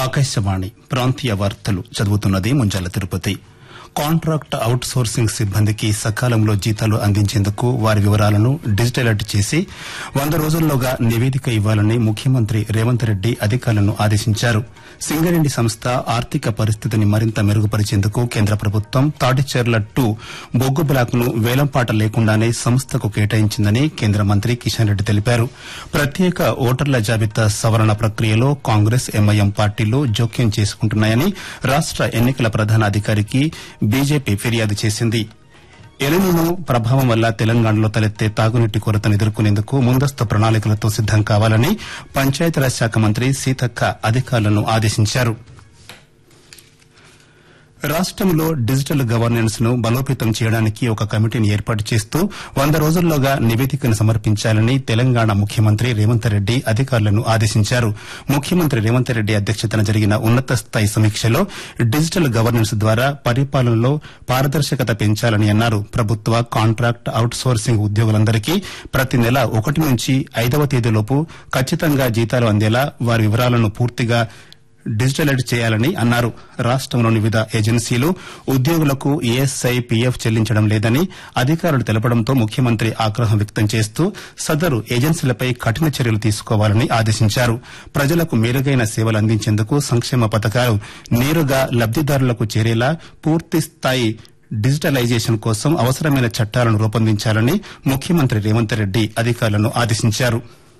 ఆకాశవాణి ప్రాంతీయ వార్తలు చదువుతున్నది Munjala Tirupati contract outsourcing సిబ్బందికి సకాలంలో జీతాలు అందించేందుకు వారి వివరాలను డిజిటలైజ్ చేసి వంద రోజుల్లోగా నివేదిక ఇవ్వాలని ముఖ్యమంత్రి రేవంత్ రెడ్డి అధికారులను ఆదేశించారు సింగరేణి సంస్థ ఆర్థిక పరిస్థితిని మరింత మెరుగుపరిచేందుకు కేంద్ర ప్రభుత్వం తాటిచెర్ల టూ బొగ్గు బ్లాక్ ను వేలంపాట లేకుండానే సంస్థకు కేటాయించిందని కేంద్ర మంత్రి కిషన్ రెడ్డి తెలిపారు ప్రత్యేక ఓటర్ల జాబితా సవరణ ప్రక్రియలో కాంగ్రెస్ ఎంఐఎం పార్టీలు జోక్యం చేసుకుంటున్నాయని రాష్ట ఎన్నికల ప్రధానాధికారికి బీజేపీ ఫిర్యాదు చేసింది ఎలినినో ప్రభావం వల్ల తెలంగాణలో తలెత్తే తాగునీటి కొరతను ఎదుర్కొనేందుకు ముందస్తు ప్రణాళికలతో సిద్దం కావాలని పంచాయతీరాజ్ శాఖ మంత్రి సీతక్క అధికారులను ఆదేశించారు రాష్టంలో డిజిటల్ గవర్నెన్స్ ను బలోపేతం చేయడానికి ఒక కమిటీని ఏర్పాటు చేస్తూ వంద రోజుల్లోగా నివేదికను సమర్పించాలని తెలంగాణ ముఖ్యమంత్రి రేవంత్ రెడ్డి అధికారులను ఆదేశించారు ముఖ్యమంత్రి రేవంత్ రెడ్డి అధ్యక్షతన జరిగిన ఉన్నత స్థాయి సమీక్షలో డిజిటల్ గవర్నెన్స్ ద్వారా పరిపాలనలో పారదర్శకత పెంచాలని అన్నారు ప్రభుత్వ కాంట్రాక్ట్ అవుట్ సోర్సింగ్ ఉద్యోగులందరికీ ప్రతి నెల ఒకటి నుంచి ఐదవ తేదీలోపు ఖచ్చితంగా జీతాలు అందేలా వారి వివరాలను పూర్తిగా డిజిటలైజ్ చేయాలని అన్నారు రాష్టంలోని వివిధ ఏజెన్సీలు ఉద్యోగులకు ఈఎస్ఐ పీఎఫ్ చెల్లించడం లేదని అధికారులు తెలపడంతో ముఖ్యమంత్రి ఆగ్రహం వ్యక్తం చేస్తూ సదరు ఏజెన్సీలపై కఠిన చర్యలు తీసుకోవాలని ఆదేశించారు ప్రజలకు మెరుగైన సేవలు అందించేందుకు సంక్షేమ పథకాలు నేరుగా లబ్దిదారులకు చేరేలా పూర్తిస్థాయి డిజిటలైజేషన్ కోసం అవసరమైన చట్టాలను రూపొందించాలని ముఖ్యమంత్రి రేవంత్ రెడ్డి అధికారులను ఆదేశించారు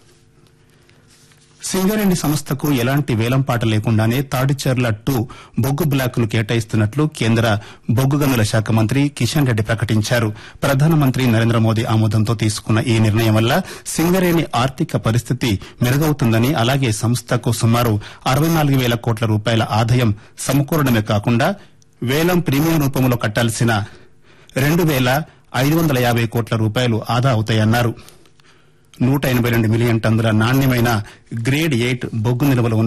సింగరేణి సంస్థకు ఎలాంటి వేలంపాట లేకుండానే తాడిచెర్ల టూ బొగ్గు బ్లాక్ ను కేటాయిస్తున్నట్లు కేంద్ర బొగ్గు గనుల శాఖ మంత్రి కిషన్ రెడ్డి ప్రకటించారు ప్రధానమంత్రి నరేంద్ర మోదీ ఆమోదంతో తీసుకున్న ఈ నిర్ణయం వల్ల సింగరేణి ఆర్థిక పరిస్థితి మెరుగవుతుందని అలాగే సంస్థకు సుమారు అరవై నాలుగు వేల కోట్ల రూపాయల ఆదాయం సమకూరడమే కాకుండా వేలం ప్రీమియం రూపంలో కట్టాల్సిన రెండు వేల ఐదు వందల యాబై కోట్ల రూపాయలు ఆదా అవుతాయన్నారు నూట ఎనబై రెండు మిలియన్ టన్నుల నాణ్యమైన గ్రేడ్ ఎయిట్ బొగ్గు నిల్వలు